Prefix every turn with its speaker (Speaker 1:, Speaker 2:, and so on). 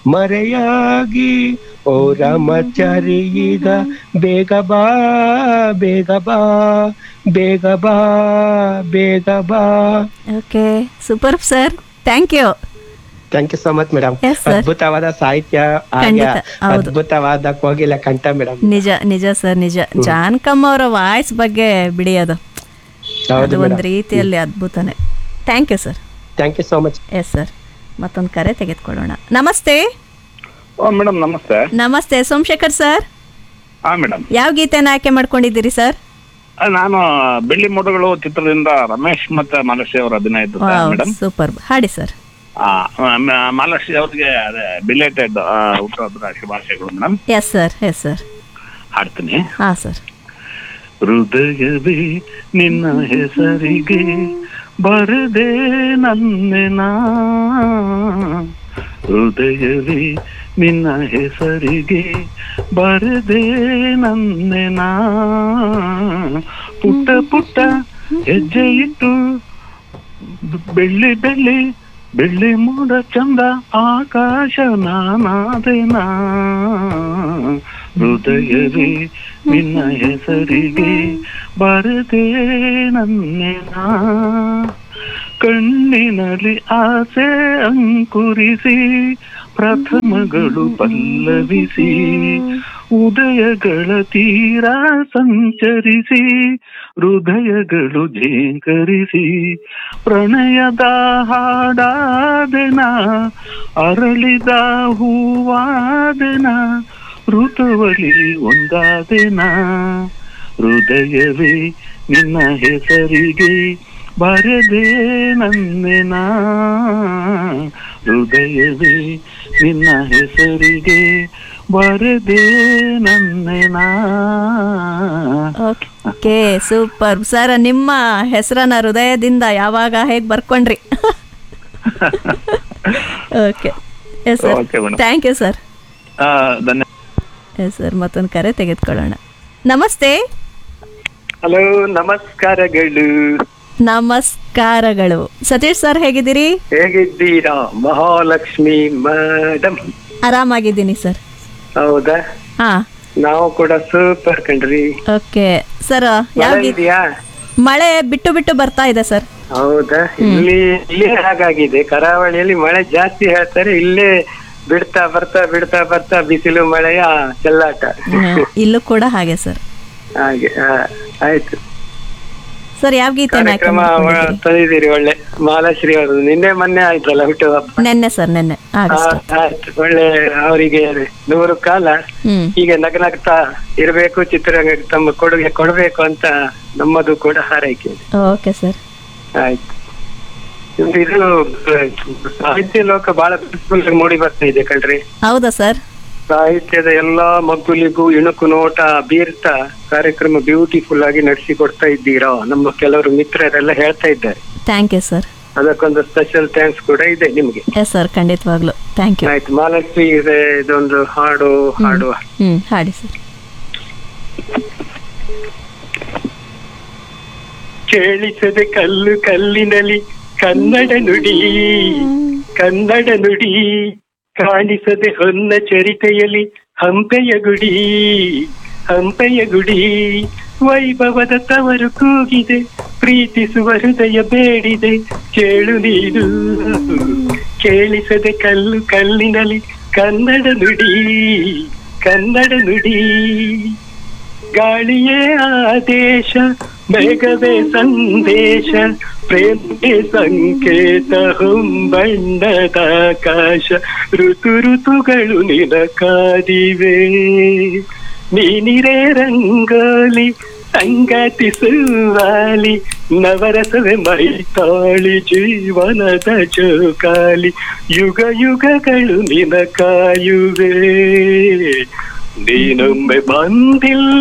Speaker 1: ಮರೆಯಾಗಿ ಓ ರಾಮಚಾರಿ ಈಗ ಬೇಗ ಬಾ ಬೇಗ ಬಾ ಬೇಗ ಬಾ ಬೇಗ ಬಾ
Speaker 2: okay super sir thank you
Speaker 1: thank you so much madam
Speaker 2: Yes, sir.
Speaker 1: ಅದ್ಭುತವಾದ ಸಾಹಿತ್ಯ ಹಾಗೆ
Speaker 2: ಖಂಡಿತ, ಹೌದು.
Speaker 1: ಅದ್ಭುತವಾದ ಕೋಗಿಲ ಕಂಠ ಮೇಡಮ್
Speaker 2: ನಿಜ ನಿಜ ಸರ್ ನಿಜ ಜಾನ್ಕಮ್ಮ ಅವರ ವಾಯ್ಸ್ ಬಗ್ಗೆ ಬಿಡಿ ಅದು ಅದು
Speaker 1: ಹೌದು
Speaker 2: ಒಂದು
Speaker 1: ಮೇಡಮ್
Speaker 2: ರೀತಿಯಲ್ಲಿ ಅದ್ಭುತನೇ thank you sir
Speaker 1: thank you so much
Speaker 2: yes sir ಮತ್ತೊಂದು ಕರೆ ತೆಗೆದುಕೊಳ್ಳೋಣ ನಮಸ್ತೆ
Speaker 3: ಮೇಡಮ್ ನಮಸ್ತೆ
Speaker 2: ನಮಸ್ತೆ ಸೋಮಶೇಖರ್ ಸರ್
Speaker 3: ಹಾ ಮೇಡಮ್
Speaker 2: ಯಾವ ಗೀತೆನ ಆಯ್ಕೆ ಮಾಡ್ಕೊಂಡಿದ್ದೀರಿ ಸರ್
Speaker 3: ನಾನು ಬೆಳ್ಳಿ ಮೋಡಗಳು ಚಿತ್ರದಿಂದ ರಮೇಶ್ ಮತ್ತೆ ಮಾಲಶ್ರೀ ಅವರ ಅಭಿನಯ ಇದ್ದದ್ದು ಮೇಡಮ್
Speaker 2: ಸೂಪರ್ ಹಾಡಿ ಸರ್
Speaker 3: ಮಾಲಶ್ರೀ ಅವ್ರಿಗೆ ಅದೇ ಬಿಲೇಟೆಡ್ ಹುಟ್ಟುಹಬ್ಬದ ಶುಭಾಶಯಗಳು madam
Speaker 2: yes sir yes sir
Speaker 3: ಹಾಡ್ತೀನಿ
Speaker 2: ಹಾಂ ಸರ್
Speaker 3: ಹೃದಯವೇ ನಿನ್ನ ಹೆಸರಿಗೆ ಬರದೆ ನನ್ನೆನ ಹೃದಯವೇ ನಿನ್ನ ಹೆಸರಿಗೆ ಬರದೆ ನನ್ನೆನ ಪುಟ್ಟ ಪುಟ್ಟ ಹೆಜ್ಜೆ ಇಟ್ಟು ಬೆಳ್ಳಿ ಬೆಳ್ಳಿ ಬೆಳ್ಳಿ ಮೋಡ ಚಂದ ಆಕಾಶ ನಾನಾದೆನಾ ಹೃದಯವೇ ನಿನ್ನ ಹೆಸರಿಗೆ ಬರದೆ ನನ್ನೆನಾ ಕಣ್ಣಿನಲ್ಲಿ ಆಸೆ ಅಂಕುರಿಸಿ ಪ್ರಥಮಗಳು ಪಲ್ಲವಿಸಿ ಉದಯಗಳ ತೀರ ಸಂಚರಿಸಿ ಹೃದಯಗಳು ಝೇಂಕರಿಸಿ ಪ್ರಣಯದ ಹಾಡಾದೆನ ಅರಳಿದ ಹೂವಾದೆನ ಋತುವಲಿ ಒಂದಾದೆನ ಹೃದಯವೇ ನಿನ್ನ ಹೆಸರಿಗೆ ಬರದೆ ನನ್ನೆನ ಹೃದಯವೇ ನಿನ್ನ ಹೆಸರಿಗೆ ಬರದೆ ನನ್ನೆನ
Speaker 2: ಓಕೆ ಸೂಪರ್ ಸರ್ ನಿಮ್ಮ ಹೆಸರನ್ನ ಹೃದಯದಿಂದ ಯಾವಾಗ ಹೇಗೆ ಬರ್ಕೊಂಡ್ರಿ okay yes sir
Speaker 3: Okay, madam.
Speaker 2: Thank you sir
Speaker 3: ಆ, ಧನ್ಯ
Speaker 2: ಎಸ್ ಸರ್ ಮತ್ತೊಂದು ಕರೆ ತೆಗೆದುಕೊಳ್ಳೋಣ ನಮಸ್ತೆ
Speaker 1: ಹಲೋ ನಮಸ್ಕಾರಗಳು
Speaker 2: ನಮಸ್ಕಾರಗಳು ಸತೀಶ್ ಸರ್ ಹೇಗಿದ್ದೀರಿ
Speaker 1: ಹೇಗಿದ್ದೀರಾ ಮಹಾಲಕ್ಷ್ಮಿ ಮೇಡಮ್
Speaker 2: ಆರಾಮಾಗಿದ್ದೀನಿ ಸರ್
Speaker 1: ಹೌದಾ
Speaker 2: ಹಾಂ
Speaker 1: ನಾವು ಕೂಡ ಸೂಪರ್ ಕಣ್ರಿ
Speaker 2: ಓಕೆ ಸರ್ ಯಾವ
Speaker 1: ಮಳೆ
Speaker 2: ಗೀತೆ
Speaker 1: ಇದೆಯಾ
Speaker 2: ಮಳೆ ಬಿಟ್ಟು ಬಿಟ್ಟು ಬರ್ತಾ ಇದೆ ಸರ್
Speaker 1: ಹೌದಾ ಇಲ್ಲಿ ಇಲ್ಲೇ ಹಾಗಾಗಿದೆ ಕರಾವಳಿಯಲ್ಲಿ ಮಳೆ ಜಾಸ್ತಿ ಹೇಳ್ತಾರೆ ಇಲ್ಲೇ ಬಿಡ್ತಾ ಬರ್ತಾ ಬಿಡ್ತಾ ಬರ್ತಾ ಬಿಸಿಲು ಮಳೆಯ ಚೆಲ್ಲಾಟ
Speaker 2: ಹ್ಮ್, ಇಲ್ಲೂ ಕೂಡ ಹಾಗೆ ಸರ್
Speaker 1: ಹಾಗೆ ಆ, ಆಯ್ತು
Speaker 2: ಸರ್ ಯಾವ ಗೀತೆ
Speaker 1: ಕಾರ್ಯಕ್ರಮ ತಂದಿದ್ದೀರಿ ಒಳ್ಳೆ ಮಹಾಲಶ್ರೀ ಅವರು ನಿನ್ನೆ ಮೊನ್ನೆ ಆಯ್ತಲ್ಲ ಹುಟ್ಟುಹಬ್ಬ
Speaker 2: ನೆನ್ನೆ ಸರ್ ನೆನ್ನೆ
Speaker 1: ಆ,
Speaker 2: ಆಗಸ್ಟ್
Speaker 1: ಆಯ್ತು ಒಳ್ಳೆ ಅವರಿಗೆ ನೂರು ಕಾಲ
Speaker 2: ಹ್ಮ್
Speaker 1: ಹೀಗೆ ನಗನಗ್ತಾ ಇರಬೇಕು ಚಿತ್ರರಂಗಕ್ಕೆ ತಮ್ಮ ಕೊಡುಗೆ ಕೊಡಬೇಕು ಅಂತ ನಮ್ಮದು ಕೂಡ ಹಾರೈಕೆ ಇದೆ.
Speaker 2: ಓಕೆ ಸರ್
Speaker 1: ಆಯ್ತು ನಿಮ್ದು ಇದು ಸಾಹಿತ್ಯ ಲೋಕ ಬಹಳ ಬ್ಯೂಟಿಫುಲ್ ಮೂಡಿ ಬರ್ತಾ ಇದೆ ಕಣ್ರಿ
Speaker 2: ಹೌದಾ ಸರ್
Speaker 1: ಸಾಹಿತ್ಯದ ಎಲ್ಲಾ ಮಗ್ಗುಲಿಗೂ ಇಣುಕು ನೋಟ ಬೀರ್ತಾ ಕಾರ್ಯಕ್ರಮ ಬ್ಯೂಟಿಫುಲ್ ಆಗಿ ನಡೆಸಿ ಕೊಡ್ತಾ ಇದ್ದೀರಾ ನಮ್ಮ ಕೆಲವರು ಮಿತ್ರರೆಲ್ಲ ಹೇಳ್ತಾ ಇದ್ದಾರೆ
Speaker 2: ಥ್ಯಾಂಕ್ ಯು ಸರ್
Speaker 1: ಅದಕ್ಕೊಂದು ಸ್ಪೆಷಲ್ ಥ್ಯಾಂಕ್ಸ್ ಕೂಡ ಇದೆ ನಿಮ್ಗೆ
Speaker 2: ಎಸ್ ಸರ್ ಖಂಡಿತವಾಗ್ಲು ಥ್ಯಾಂಕ್ ಯು
Speaker 1: ಆಯ್ತು ಮಹಾಲಕ್ಷ್ಮಿ ಇದೆ ಇದೊಂದು ಹಾಡು ಹಾಡುವ
Speaker 2: ಹ್ಮ್ ಹಾಡಿ ಸರ್
Speaker 1: ಕೇಳಿಸದೆ ಕಲ್ಲು ಕಲ್ಲಿನಲ್ಲಿ ಕನ್ನಡ ನುಡಿ ಕನ್ನಡ ನುಡಿ ಕಾಣಿಸದೆ ಹೊನ್ನ ಚರಿತೆಯಲ್ಲಿ ಹಂಪೆಯ ಗುಡಿ ಹಂಪೆಯ ಗುಡಿ ವೈಭವದ ತವರು ಕೂಗಿದೆ ಪ್ರೀತಿಸುವ ಹೃದಯ ಬೇಡಿದೆ ಕೇಳು ನೀನು ಕೇಳಿಸದೆ ಕಲ್ಲು ಕಲ್ಲಿನಲ್ಲಿ ಕನ್ನಡ ನುಡಿ ಕನ್ನಡ ನುಡಿ ಗಾಳಿಯೇ ಆದೇಶ ಬೇಗವೇ ಸಂದೇಶ ಪ್ರೇಮಕ್ಕೆ ಸಂಕೇತ ಹೊಂಬಣ್ಣದ ಆಕಾಶ ಋತು ಋತುಗಳು ನಿನ ಕಾದಿವೆ ನೀನಿರೇ ರಂಗೋಲಿ ಸಂಗಾತಿ ಸುವಾಲಿ ನವರಸವೇ ಮೈತಾಳಿ ಜೀವನದ ಜೋಕಾಲಿ ಯುಗ ಯುಗಗಳು ನಿನ ಕಾಯುವೆ ನೀನೊಮ್ಮೆ ಬಂದಿಲ್ಲ